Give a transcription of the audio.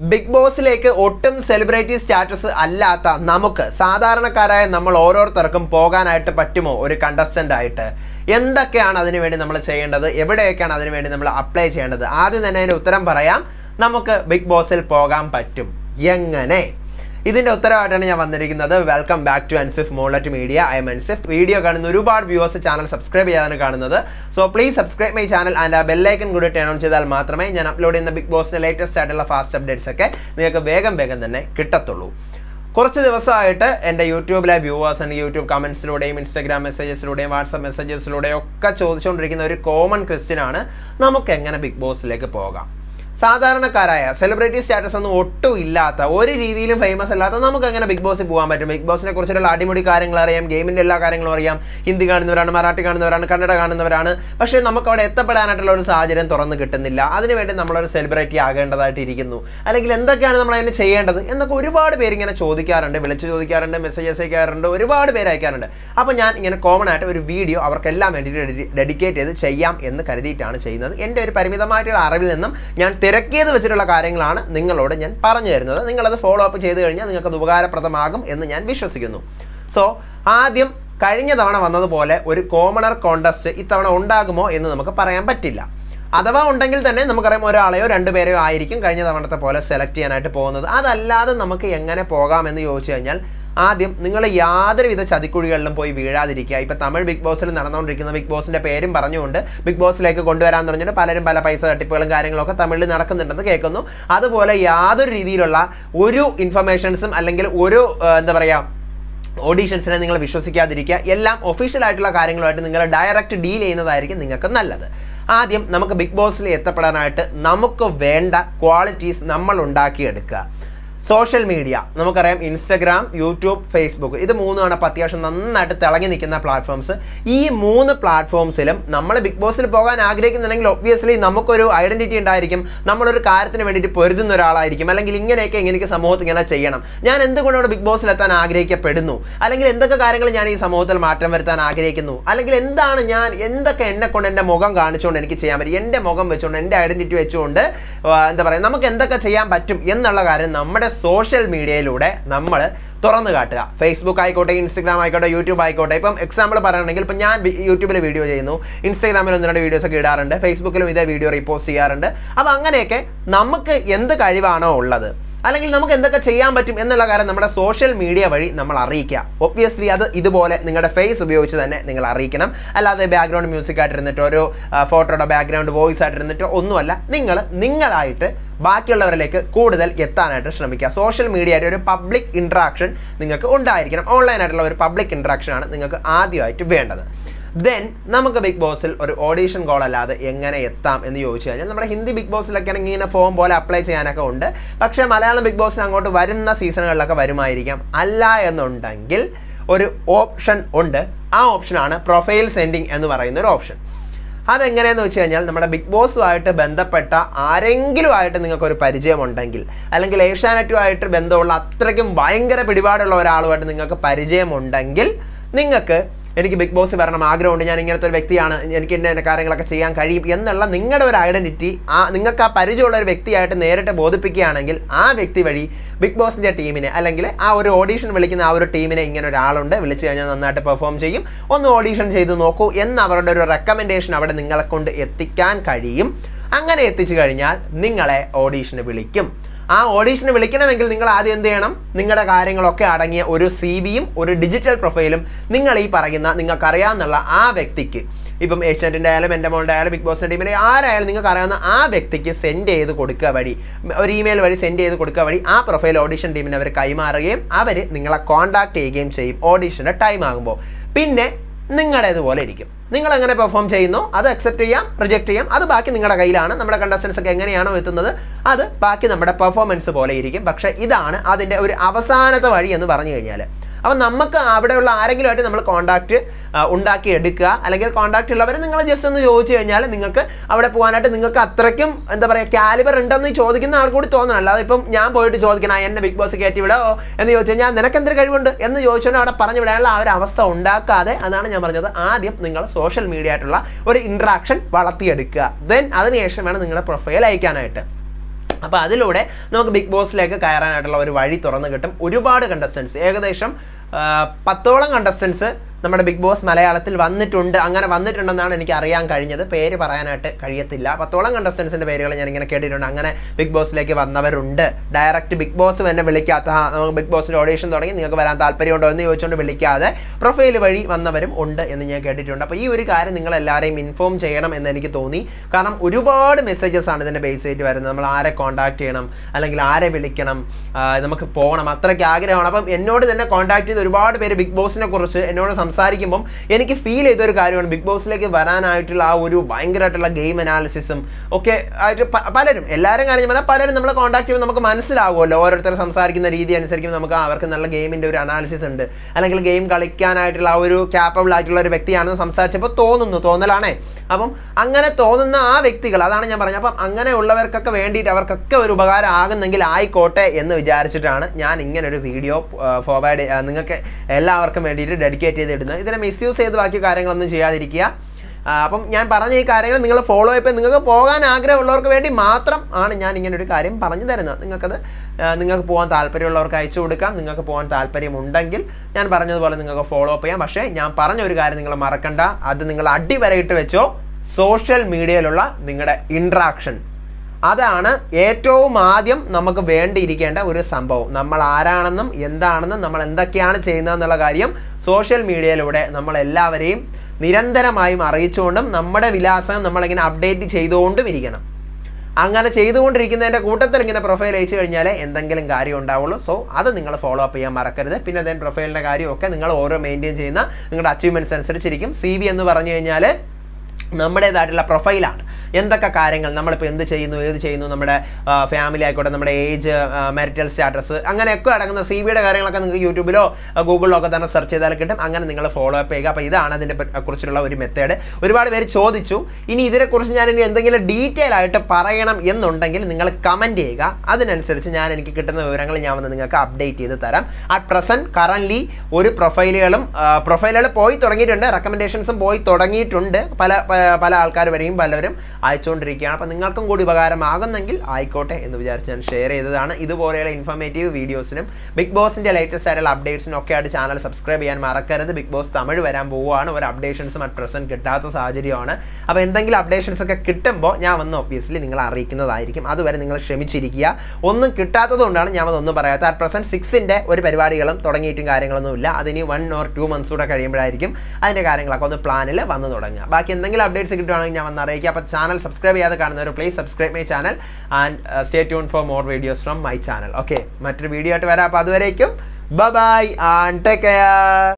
big ബോസിലേക്ക് ഒട്ടും celebrity status അല്ലാത്ത നമുക്ക് സാധാരണക്കാരായ നമ്മൾ ഓരോരുത്തർക്കും പോകാനായിട്ട് പറ്റുമോ ഒരു കണ്ടസ്റ്റന്റ് ആയിട്ട് എന്തൊക്കെയാണ് അതിനുവേണ്ടി നമ്മൾ ചെയ്യേണ്ടത് എവിടെയൊക്കെയാണ് അതിനുവേണ്ടി നമ്മൾ അപ്ലൈ ചെയ്യേണ്ടത് ആദ്യം തന്നെ അതിൻ്റെ ഉത്തരം പറയാം നമുക്ക് ബിഗ് ബോസിൽ പോകാൻ പറ്റും എങ്ങനെ ഇതിന്റെ ഉത്തരവായിട്ടാണ് ഞാൻ വന്നിരിക്കുന്നത് വെൽക്കം ബാക്ക് ടു അൻസിഫ് മോളറ്റ് media I'm Ansif video കാണുന്ന ഒരുപാട് വ്യൂവേഴ്സ് ചാനൽ സബ്സ്ക്രൈബ് ചെയ്യാനാണ് കാണുന്നത് so please subscribe my channel and ആ ബെല്ലൈക്കൻ കൂടി ടേൺ ഓൺ ചെയ്താൽ മാത്രമേ ഞാൻ അപ്ലോഡ് ചെയ്യുന്ന ബിഗ് ബോസിന്റെ ലേറ്റസ്റ്റ് ആയിട്ടുള്ള ഫാസ്റ്റ് അപ്ഡേറ്റ്സ് ഒക്കെ നിങ്ങൾക്ക് വേഗം വേഗം തന്നെ കിട്ടത്തുള്ളൂ കുറച്ച് ദിവസമായിട്ട് എൻ്റെ യൂട്യൂബിലെ വ്യൂവേഴ്സ് എൻ്റെ യൂട്യൂബ് കമൻസിലൂടെയും ഇൻസ്റ്റാഗ്രാം മെസ്സേജസിലൂടെയും വാട്സപ്പ് മെസ്സേജസിലൂടെയും ഒക്കെ ചോദിച്ചുകൊണ്ടിരിക്കുന്ന ഒരു കോമൺ ക്വസ്റ്റ്യൻ ആണ് നമുക്ക് എങ്ങനെ ബിഗ് ബോസിലേക്ക് പോകാം സാധാരണക്കാരായ സെലിബ്രിറ്റി സ്റ്റാറ്റസ് ഒന്നും ഒട്ടും ഇല്ലാത്ത ഒരു രീതിയിലും ഫേമസ് അല്ലാത്ത നമുക്ക് എങ്ങനെ ബിഗ് ബോസിൽ പോകാൻ പറ്റും ബിഗ് ബോസിനെ കുറിച്ചുള്ള അടിമുടി കാര്യങ്ങൾ അറിയാം ഗെയിമിന്റെ എല്ലാ കാര്യങ്ങളും അറിയാം ഹിന്ദി കാണുന്നവരാണ് മറാഠി കാണുന്നവരാണ് കന്നഡ കാണുന്നവരാണ് പക്ഷേ നമുക്ക് അവിടെ എത്തപ്പെടാനായിട്ടുള്ള ഒരു സാഹചര്യം തുറന്നു കിട്ടുന്നില്ല അതിനുവേണ്ടി നമ്മളൊരു സെലിബ്രിറ്റി ആകേണ്ടതായിട്ട് ഇരിക്കുന്നു അല്ലെങ്കിൽ എന്തൊക്കെയാണ് നമ്മൾ അതിന് ചെയ്യേണ്ടത് എന്നൊക്കെ ഒരുപാട് പേര് ഇങ്ങനെ ചോദിക്കാറുണ്ട് വിളിച്ച് ചോദിക്കാറുണ്ട് മെസ്സേജസ് അയക്കാറുണ്ട് ഒരുപാട് പേര് അയക്കാറുണ്ട് അപ്പോൾ ഞാൻ ഇങ്ങനെ കോമൺ ആയിട്ട് ഒരു വീഡിയോ അവർക്കെല്ലാം വേണ്ടിയിട്ട് ഡെഡിക്കേറ്റ് ചെയ്ത് ചെയ്യാം എന്ന് കരുതിയിട്ടാണ് ചെയ്യുന്നത് എൻ്റെ ഒരു പരിമിതമായിട്ടുള്ള അറിവിൽ നിന്നും ഞാൻ തിരക്കിയത് വെച്ചിട്ടുള്ള കാര്യങ്ങളാണ് നിങ്ങളോട് ഞാൻ പറഞ്ഞു തരുന്നത് നിങ്ങളത് ഫോളോ അപ്പ് ചെയ്ത് കഴിഞ്ഞാൽ നിങ്ങൾക്ക് അത് ഉപകാരപ്രദമാകും എന്ന് ഞാൻ വിശ്വസിക്കുന്നു സോ ആദ്യം കഴിഞ്ഞ തവണ വന്നതുപോലെ ഒരു കോമണർ കോണ്ടസ്റ്റ് ഇത്തവണ ഉണ്ടാകുമോ എന്ന് നമുക്ക് പറയാൻ പറ്റില്ല അഥവാ ഉണ്ടെങ്കിൽ തന്നെ നമുക്കറിയാം ഒരാളെയോ രണ്ടുപേരെയോ ആയിരിക്കും കഴിഞ്ഞ തവണത്തെ പോലെ സെലക്ട് ചെയ്യാനായിട്ട് പോകുന്നത് അതല്ലാതെ നമുക്ക് എങ്ങനെ പോകാമെന്ന് ചോദിച്ചു കഴിഞ്ഞാൽ ആദ്യം നിങ്ങൾ യാതൊരുവിധ ചതിക്കുഴികളിലും പോയി വീഴാതിരിക്കുക ഇപ്പൊ തമിഴ് ബിഗ് ബോസിൽ നടന്നുകൊണ്ടിരിക്കുന്ന ബിഗ് ബോസിന്റെ പേരും പറഞ്ഞുകൊണ്ട് ബിഗ് ബോസിലേക്ക് കൊണ്ടുവരാൻ പറഞ്ഞിട്ട് പലരും പല പൈസ തട്ടിപ്പുകളും കാര്യങ്ങളൊക്കെ തമിഴിൽ നടക്കുന്നുണ്ടെന്ന് കേൾക്കുന്നു അതുപോലെ യാതൊരു രീതിയിലുള്ള ഒരു ഇൻഫർമേഷൻസും അല്ലെങ്കിൽ ഒരു ആ, എന്താ പറയാ ഓഡീഷൻസിനെ നിങ്ങൾ വിശ്വസിക്കാതിരിക്കുക എല്ലാം ഒഫീഷ്യൽ ആയിട്ടുള്ള കാര്യങ്ങളുമായിട്ട് നിങ്ങൾ ഡയറക്റ്റ് ഡീൽ ചെയ്യുന്നതായിരിക്കും നിങ്ങൾക്ക് നല്ലത് ആദ്യം നമുക്ക് ബിഗ് ബോസിൽ എത്തപ്പെടാനായിട്ട് നമുക്ക് വേണ്ട ക്വാളിറ്റീസ് നമ്മൾ ഉണ്ടാക്കിയെടുക്കുക സോഷ്യൽ മീഡിയ നമുക്കറിയാം ഇൻസ്റ്റഗ്രാം യൂട്യൂബ് ഫേസ്ബുക്ക് ഇത് മൂന്നുമാണ് അപ്പോൾ അത്യാവശ്യം നന്നായിട്ട് തിളങ്ങി നിൽക്കുന്ന പ്ലാറ്റ്ഫോംസ് ഈ മൂന്ന് പ്ലാറ്റ്ഫോംസിലും നമ്മൾ ബിഗ് ബോസിൽ പോകാൻ ആഗ്രഹിക്കുന്നുണ്ടെങ്കിൽ ഒബ്വിയസ്ലി നമുക്കൊരു ഐഡന്റിറ്റി ഉണ്ടായിരിക്കും നമ്മളൊരു കാര്യത്തിന് വേണ്ടിയിട്ട് പൊരുതുന്ന ഒരാളായിരിക്കും അല്ലെങ്കിൽ ഇങ്ങനെയൊക്കെ ഇങ്ങനെയൊക്കെ സമൂഹത്തിൽ ഇങ്ങനെ ചെയ്യണം ഞാൻ എന്തുകൊണ്ടാണ് ബിഗ് ബോസിൽ എത്താൻ ആഗ്രഹിക്കപ്പെടുന്നു അല്ലെങ്കിൽ എന്തൊക്കെ കാര്യങ്ങൾ ഞാൻ ഈ സമൂഹത്തിൽ മാറ്റം വരുത്താൻ ആഗ്രഹിക്കുന്നു അല്ലെങ്കിൽ എന്താണ് ഞാൻ എന്തൊക്കെ എന്നെ കൊണ്ട് എൻ്റെ മുഖം കാണിച്ചുകൊണ്ട് എനിക്ക് ചെയ്യാൻ പറ്റും എൻ്റെ മുഖം വെച്ചുകൊണ്ട് എൻ്റെ ഐഡന്റിറ്റി വെച്ചുകൊണ്ട് ആ, എന്താ പറയുക നമുക്ക് എന്തൊക്കെ ചെയ്യാൻ പറ്റും എന്നുള്ള കാര്യം നമ്മുടെ സോഷ്യൽ മീഡിയയിലൂടെ നമ്മൾ തുറന്നു കാട്ടുക ഫേസ്ബുക്ക് ആയിക്കോട്ടെ ഇൻസ്റ്റാഗ്രാം ആയിക്കോട്ടെ യൂട്യൂബ് ആയിക്കോട്ടെ ഇപ്പം എക്സാമ്പിൾ പറയുകയാണെങ്കിൽ ഇപ്പം ഞാൻ വി- യൂട്യൂബിൽ വീഡിയോ ചെയ്യുന്നു ഇൻസ്റ്റാഗ്രാമിൽ ഒന്ന് രണ്ട് വീഡിയോസ് ഒക്കെ ഇടാറുണ്ട് ഫേസ്ബുക്കിലും ഇതേ വീഡിയോ റീപോസ്റ്റ് ചെയ്യാറുണ്ട് അപ്പോൾ അങ്ങനെയൊക്കെ നമുക്ക് എന്ത് കഴിവാണോ ഉള്ളത് അല്ലെങ്കിൽ നമുക്ക് എന്തൊക്കെ ചെയ്യാൻ പറ്റും എന്നുള്ള കാര്യം നമ്മുടെ സോഷ്യൽ മീഡിയ വഴി നമ്മൾ അറിയിക്കുക ഒബ്വിയസ്ലി അത് ഇതുപോലെ നിങ്ങളുടെ ഫേസ് ഉപയോഗിച്ച് തന്നെ നിങ്ങൾ അറിയിക്കണം അല്ലാതെ ബാക്ക്ഗ്രൗണ്ട് മ്യൂസിക് ആയിട്ടിരുന്നിട്ടോ ഒരു ഫോട്ടോയുടെ ബാക്ക്ഗ്രൗണ്ട് വോയിസ് ആയിട്ടിരുന്നിട്ടോ ഒന്നുമല്ല നിങ്ങൾ നിങ്ങളായിട്ട് ബാക്കിയുള്ളവരിലേക്ക് കൂടുതൽ എത്താനായിട്ട് ശ്രമിക്കുക സോഷ്യൽ മീഡിയയുടെ ഒരു പബ്ലിക് ഇൻട്രാക്ഷൻ നിങ്ങൾക്ക് ഉണ്ടായിരിക്കണം ഓൺലൈൻ ആയിട്ടുള്ള ഒരു പബ്ലിക് ഇൻട്രാക്ഷൻ ആണ് നിങ്ങൾക്ക് ആദ്യമായിട്ട് വേണ്ടത് ദെൻ നമുക്ക് ബിഗ് ബോസിൽ ഒരു ഓഡീഷൻ കോൾ അല്ലാതെ എങ്ങനെ എത്താം എന്ന് ചോദിച്ചു കഴിഞ്ഞാൽ നമ്മുടെ ഹിന്ദി ബിഗ് ബോസിലൊക്കെ ആണെങ്കിൽ ഇങ്ങനെ ഫോം പോലെ അപ്ലൈ ചെയ്യാനൊക്കെ ഉണ്ട് പക്ഷേ മലയാളം ബിഗ് ബോസിന് അങ്ങോട്ട് വരുന്ന സീസണുകളിലൊക്കെ വരുമായിരിക്കാം അല്ല എന്നുണ്ടെങ്കിൽ ഒരു ഓപ്ഷൻ ഉണ്ട് ആ ഓപ്ഷനാണ് പ്രൊഫൈൽ സെൻഡിങ് എന്ന് പറയുന്ന ഒരു ഓപ്ഷൻ അതെങ്ങനെയെന്ന് വെച്ച് കഴിഞ്ഞാൽ നമ്മുടെ ബിഗ് ബോസുമായിട്ട് ബന്ധപ്പെട്ട ആരെങ്കിലും ആയിട്ട് നിങ്ങൾക്ക് ഒരു പരിചയമുണ്ടെങ്കിൽ അല്ലെങ്കിൽ ഏഷ്യാനെറ്റുമായിട്ട് ബന്ധമുള്ള അത്രയ്ക്കും ഭയങ്കര പിടിപാടുള്ള ഒരാളുമായിട്ട് നിങ്ങൾക്ക് പരിചയമുണ്ടെങ്കിൽ നിങ്ങൾക്ക് എനിക്ക് ബിഗ് ബോസ് വരണം ആഗ്രഹമുണ്ട് ഞാൻ ഇങ്ങനത്തെ ഒരു വ്യക്തിയാണ് എനിക്ക് ഇന്ന ഇന്ന കാര്യങ്ങളൊക്കെ ചെയ്യാൻ കഴിയും എന്നുള്ള നിങ്ങളുടെ ഒരു ഐഡന്റിറ്റി ആ നിങ്ങൾക്ക് ആ പരിചയമുള്ള ഒരു വ്യക്തിയായിട്ട് നേരിട്ട് ബോധിപ്പിക്കുകയാണെങ്കിൽ ആ വ്യക്തി വഴി ബിഗ് ബോസിന്റെ ടീമിനെ അല്ലെങ്കിൽ ആ ഒരു ഓഡീഷൻ വിളിക്കുന്ന ആ ഒരു ടീമിനെ ഇങ്ങനെ ഒരാളുണ്ട് വിളിച്ചു കഴിഞ്ഞാൽ നന്നായിട്ട് പെർഫോം ചെയ്യും ഒന്ന് ഓഡീഷൻ ചെയ്ത് നോക്കൂ എന്ന് അവരുടെ ഒരു റെക്കമെൻഡേഷൻ അവിടെ നിങ്ങളെ കൊണ്ട് എത്തിക്കാൻ കഴിയും അങ്ങനെ എത്തിച്ചു കഴിഞ്ഞാൽ നിങ്ങളെ ഓഡീഷന് വിളിക്കും ആ ഓഡീഷന് വിളിക്കണമെങ്കിൽ നിങ്ങൾ ആദ്യം എന്ത് ചെയ്യണം നിങ്ങളുടെ കാര്യങ്ങളൊക്കെ അടങ്ങിയ ഒരു സി വിയും ഒരു ഡിജിറ്റൽ പ്രൊഫൈലും നിങ്ങൾ ഈ പറയുന്ന നിങ്ങൾക്ക് അറിയാവുന്ന ആ വ്യക്തിക്ക് ഇപ്പം ഏഷ്യാനെറ്റിൻ്റെ ആയാലും എൻ്റെ മോളുടെ ആയാലും ബിഗ് ബോസിൻ്റെ ടീമിൻ്റെ ആരായാലും നിങ്ങൾക്ക് അറിയാവുന്ന ആ വ്യക്തിക്ക് സെൻഡ് ചെയ്ത് കൊടുക്കുക വഴി ഒരു ഇമെയിൽ വഴി സെൻഡ് ചെയ്ത് കൊടുക്കുക വഴി ആ പ്രൊഫൈൽ ഓഡീഷൻ ടീമിന് അവർ കൈമാറുകയും അവർ നിങ്ങളെ കോൺടാക്ട് ചെയ്യുകയും ചെയ്യും ഓഡീഷൻ്റെ ടൈം ആകുമ്പോൾ പിന്നെ നിങ്ങളുടേതുപോലെ ഇരിക്കും നിങ്ങൾ എങ്ങനെ പെർഫോം ചെയ്യുന്നു അത് അക്സെപ്റ്റ് ചെയ്യാം റിജക്ട് ചെയ്യാം അത് ബാക്കി നിങ്ങളുടെ കയ്യിലാണ് നമ്മുടെ കണ്ടസ്റ്റൻസ് ഒക്കെ എങ്ങനെയാണോ എത്തുന്നത് അത് ബാക്കി നമ്മുടെ പെർഫോമൻസ് പോലെ ഇരിക്കും പക്ഷേ ഇതാണ് അതിൻ്റെ ഒരു അവസാനത്തെ വഴി എന്ന് പറഞ്ഞു കഴിഞ്ഞാൽ അപ്പം നമുക്ക് അവിടെയുള്ള ആരെങ്കിലുമായിട്ട് നമ്മൾ കോൺടാക്റ്റ് ഉണ്ടാക്കി എടുക്കുക അല്ലെങ്കിൽ കോൺടാക്റ്റ് ഉള്ളവർ നിങ്ങൾ ജസ്റ്റ് ഒന്ന് ചോദിച്ചു കഴിഞ്ഞാൽ നിങ്ങൾക്ക് അവിടെ പോകാനായിട്ട് നിങ്ങൾക്ക് അത്രയ്ക്കും എന്താ പറയുക കാലിബർ ഉണ്ടെന്ന് ചോദിക്കുന്ന ആൾ കൂടി തോന്നണം അല്ലാതെ ഇപ്പം ഞാൻ പോയിട്ട് ചോദിക്കണം "ആ, എന്നെ ബിഗ് ബോസ് കയറ്റി വിടോ എന്ന് ചോദിച്ചു കഴിഞ്ഞാൽ നിനക്ക് എന്തൊരു കഴിവുണ്ട് എന്ന് ചോദിച്ചുകൊണ്ട് അവിടെ പറഞ്ഞു വിടാനുള്ള ആ ഒരു അവസ്ഥ ഉണ്ടാക്കാതെ അതാണ് ഞാൻ പറഞ്ഞത് ആദ്യം നിങ്ങൾ സോഷ്യൽ മീഡിയ ആയിട്ടുള്ള ഒരു ഇൻട്രാക്ഷൻ വളർത്തിയെടുക്കുക ദെൻ അതിനുശേഷം വേണം നിങ്ങളുടെ പ്രൊഫൈൽ അയക്കാനായിട്ട് അപ്പോൾ അതിലൂടെ നമുക്ക് ബിഗ് ബോസിലേക്ക് കയറാനായിട്ടുള്ള ഒരു വഴി തുറന്നു കിട്ടും ഒരുപാട് കണ്ടസ്റ്റൻസ് ഏകദേശം ആ, പത്തോളം കണ്ടസ്റ്റൻസ് നമ്മുടെ ബിഗ് ബോസ് മലയാളത്തിൽ വന്നിട്ടുണ്ട് അങ്ങനെ വന്നിട്ടുണ്ടെന്നാണ് എനിക്ക് അറിയാൻ കഴിഞ്ഞത് പേര് പറയാനായിട്ട് കഴിയത്തില്ല പത്തോളം കണ്ടസ്റ്റൻസിൻ്റെ പേരുകൾ ഞാൻ ഇങ്ങനെ കേട്ടിട്ടുണ്ട് അങ്ങനെ ബിഗ് ബോസിലേക്ക് വന്നവരുണ്ട് ഡയറക്റ്റ് ബിഗ് ബോസ് തന്നെ വിളിക്കാത്ത "ആ, നമുക്ക് ബിഗ് ബോസിൽ ഓഡീഷൻ തുടങ്ങി നിങ്ങൾക്ക് വരാൻ താല്പര്യമുണ്ടോ എന്ന് ചോദിച്ചുകൊണ്ട് വിളിക്കാതെ പ്രൊഫൈൽ വഴി വന്നവരും ഉണ്ട് എന്ന് ഞാൻ കേട്ടിട്ടുണ്ട് അപ്പോൾ ഈ ഒരു കാര്യം നിങ്ങൾ എല്ലാവരെയും ഇൻഫോം ചെയ്യണം എന്ന് എനിക്ക് തോന്നി കാരണം ഒരുപാട് മെസ്സേജസ് ആണ് ഇതിൻ്റെ ബേസ് ആയിട്ട് വരുന്നത് നമ്മൾ ആരെ കോൺടാക്ട് ചെയ്യണം അല്ലെങ്കിൽ ആരെ വിളിക്കണം ആ, നമുക്ക് പോകണം അത്രയ്ക്ക് ആഗ്രഹമാണ് അപ്പം എന്നോട് തന്നെ കോൺടാക്ട് ചെയ്ത് ഒരുപാട് പേര് ബിഗ് ബോസിനെ കുറിച്ച് എന്നോട് സംസാരിക്കുമ്പം എനിക്ക് ഫീൽ ചെയ്ത ഒരു കാര്യമാണ് ബിഗ് ബോസിലേക്ക് വരാനായിട്ടുള്ള ആ ഒരു ഭയങ്കരമായിട്ടുള്ള ഗെയിം അനാലിസിസും ഒക്കെ ആയിട്ട് പ- പലരും എല്ലാവരും കാര്യം പറഞ്ഞാൽ പലരും നമ്മളെ കോൺടാക്ട് ചെയ്യുമ്പോൾ നമുക്ക് മനസ്സിലാവുമല്ലോ ഓരോരുത്തർ സംസാരിക്കുന്ന രീതി അനുസരിക്കും നമുക്ക് ആ, അവർക്ക് നല്ല ഗെയിമിൻ്റെ ഒരു അനാലിസിസ് ഉണ്ട് അല്ലെങ്കിൽ ഗെയിം കളിക്കാനായിട്ടുള്ള ആ ഒരു ക്യാപ്പബിൾ ആയിട്ടുള്ള ഒരു വ്യക്തിയാണെന്ന് സംസാരിച്ചപ്പോൾ തോന്നുന്നു തോന്നലാണേ അപ്പം അങ്ങനെ തോന്നുന്ന ആ വ്യക്തികൾ അതാണ് ഞാൻ പറഞ്ഞത് അപ്പം അങ്ങനെയുള്ളവർക്കൊക്കെ വേണ്ടിയിട്ട് അവർക്കൊക്കെ ഒരു ഉപകാരം ആകുന്നെങ്കിൽ ആയിക്കോട്ടെ എന്ന് വിചാരിച്ചിട്ടാണ് ഞാൻ ഇങ്ങനെ ഒരു വീഡിയോ ഫോർവേഡ് നിങ്ങൾക്ക് എല്ലാവർക്കും വേണ്ടിയിട്ട് ഡെഡിക്കേറ്റ് ചെയ്തിടുന്നത് ഇതിനെ മിസ്യൂസ് ചെയ്ത് ബാക്കി കാര്യങ്ങളൊന്നും ചെയ്യാതിരിക്കുക ആ, അപ്പം ഞാൻ പറഞ്ഞ ഈ കാര്യങ്ങൾ നിങ്ങൾ ഫോളോ ചെയ്യപ്പോൾ നിങ്ങൾക്ക് പോകാൻ ആഗ്രഹമുള്ളവർക്ക് വേണ്ടി മാത്രം ആണ് ഞാൻ ഇങ്ങനെ ഒരു കാര്യം പറഞ്ഞു തരുന്നത് നിങ്ങൾക്കത് ആ, നിങ്ങൾക്ക് പോകാൻ താല്പര്യമുള്ളവർക്ക് അയച്ചു കൊടുക്കാം നിങ്ങൾക്ക് പോകാൻ താല്പര്യമുണ്ടെങ്കിൽ ഞാൻ പറഞ്ഞതുപോലെ നിങ്ങൾക്ക് ഫോളോ അപ്പ് ചെയ്യാം പക്ഷേ ഞാൻ പറഞ്ഞ ഒരു കാര്യം നിങ്ങൾ മറക്കണ്ട അത് നിങ്ങൾ അടിവരയിട്ട് വെച്ചോ സോഷ്യൽ മീഡിയയിലുള്ള നിങ്ങളുടെ ഇൻട്രാക്ഷൻ അതാണ് ഏറ്റവും ആദ്യം നമുക്ക് വേണ്ടിയിരിക്കേണ്ട ഒരു സംഭവം നമ്മൾ ആരാണെന്നും എന്താണെന്നും നമ്മൾ എന്തൊക്കെയാണ് ചെയ്യുന്നതെന്നുള്ള കാര്യം സോഷ്യൽ മീഡിയയിലൂടെ നമ്മൾ എല്ലാവരെയും നിരന്തരമായും അറിയിച്ചുകൊണ്ടും നമ്മുടെ വിലാസം നമ്മളിങ്ങനെ അപ്ഡേറ്റ് ചെയ്തുകൊണ്ടും ഇരിക്കണം അങ്ങനെ ചെയ്തുകൊണ്ടിരിക്കുന്നതിൻ്റെ കൂട്ടത്തിൽ ഇങ്ങനെ പ്രൊഫൈൽ അയച്ചു കഴിഞ്ഞാൽ എന്തെങ്കിലും കാര്യം ഉണ്ടാവുള്ളൂ സോ അത് നിങ്ങൾ ഫോളോ അപ്പ് ചെയ്യാൻ മറക്കരുത് പിന്നെ ദെൻ പ്രൊഫൈലിൻ്റെ കാര്യമൊക്കെ നിങ്ങൾ ഓരോ മെയിൻറ്റെയിൻ ചെയ്യുന്ന നിങ്ങളുടെ അച്ചീവ്മെൻറ്റ്സ് അനുസരിച്ചിരിക്കും സി വി എന്ന് പറഞ്ഞു കഴിഞ്ഞാൽ നമ്മുടേതായിട്ടുള്ള പ്രൊഫൈലാണ് എന്തൊക്കെ കാര്യങ്ങൾ നമ്മളിപ്പോൾ എന്ത് ചെയ്യുന്നു ഏത് ചെയ്യുന്നു നമ്മുടെ ഫാമിലി ആയിക്കോട്ടെ നമ്മുടെ ഏജ് മെറിറ്റൽ സ്റ്റാറ്റസ് അങ്ങനെയൊക്കെ അടങ്ങുന്ന സി ബിയുടെ കാര്യങ്ങളൊക്കെ നിങ്ങൾക്ക് യൂട്യൂബിലോ ആ, ഗൂഗിളിലോ ഒക്കെ തന്നെ സെർച്ച് ചെയ്താൽ കിട്ടും അങ്ങനെ നിങ്ങൾ ഫോളോ അപ്പ് ചെയ്യുക അപ്പോൾ ഇതാണ് അതിനെ പറ്റി- കുറിച്ചുള്ള ഒരു മെത്തേഡ് ഒരുപാട് പേര് ചോദിച്ചു ഇനി ഇതിനെക്കുറിച്ച് ഞാൻ ഇനി എന്തെങ്കിലും ഡീറ്റെയിൽ ആയിട്ട് പറയണം എന്നുണ്ടെങ്കിൽ നിങ്ങൾ കമൻറ്റ് ചെയ്യുക അതിനനുസരിച്ച് ഞാൻ എനിക്ക് കിട്ടുന്ന വിവരങ്ങൾ ഞാൻ വന്ന് നിങ്ങൾക്ക് അപ്ഡേറ്റ് ചെയ്ത് തരാം അറ്റ് പ്രസൻറ്റ് കറൻ്റ്ലി ഒരു പ്രൊഫൈലുകളും പ്രൊഫൈലുകൾ പോയി തുടങ്ങിയിട്ടുണ്ട് റെക്കമെൻഡേഷൻസും പോയി തുടങ്ങിയിട്ടുണ്ട് പല പ- പല ആൾക്കാർ വരെയും പലവരും അയച്ചുകൊണ്ടിരിക്കുകയാണ് അപ്പോൾ നിങ്ങൾക്കും കൂടി ഉപകാരമാകുന്നെങ്കിൽ ആയിക്കോട്ടെ എന്ന് വിചാരിച്ച് ഞാൻ ഷെയർ ചെയ്തതാണ് ഇതുപോലെയുള്ള ഇൻഫർമേറ്റീവ് വീഡിയോസിനും ബിഗ് ബോസിൻ്റെ ലേറ്റസ്റ്റ് ആയിട്ടുള്ള അപ്ഡേറ്റ്സിനും ഒക്കെ ആയിട്ട് ചാനൽ സബ്സ്ക്രൈബ് ചെയ്യാൻ മറക്കരുത് ബിഗ് ബോസ് തമിഴ് വരാൻ പോവുകയാണ് ഒരു അപ്ഡേഷൻസും അറ്റ് പ്രസൻറ്റ് കിട്ടാത്ത സാഹചര്യമാണ് അപ്പോൾ എന്തെങ്കിലും അപ്ഡേഷൻസ് ഒക്കെ കിട്ടുമ്പോൾ ഞാൻ വന്ന് ഒബ്വിയസ്ലി നിങ്ങളെ അറിയിക്കുന്നതായിരിക്കും അതുവരെ നിങ്ങൾ ക്ഷമിച്ചിരിക്കുക ഒന്നും കിട്ടാത്തത് കൊണ്ടാണ് ഞാൻ അതൊന്നും പറയാത്തത് അറ്റ് പ്രസൻറ്റ് സിക്സിൻ്റെ ഒരു പരിപാടികളും തുടങ്ങിയിട്ടും കാര്യങ്ങളൊന്നും ഇല്ല അതിന് വൺ ഓർ ടു മന്ത്സ് കൂടെ കഴിയുമ്പോഴായിരിക്കും അതിൻ്റെ കാര്യങ്ങളൊക്കെ ഒന്ന് പ്ലാനിൽ വന്ന് തുടങ്ങുക ബാക്കി എന്തെങ്കിലും അപ്ഡേറ്റ്സ് കിട്ടുവാണെങ്കിൽ ഞാൻ വന്ന് അറിയിക്കുക അപ്പോൾ ചാനൽ സബ്സ്ക്രൈബ് ചെയ്യാതെ കാണുന്നവർ please subscribe my channel and stay tune for more videos from my channel okay മറ്റൊരു വീഡിയോ ആയിട്ട് വരാം അപ്പോൾ അതുവരേക്കും ബൈ ആൻഡ് ടേക്ക് കെയർ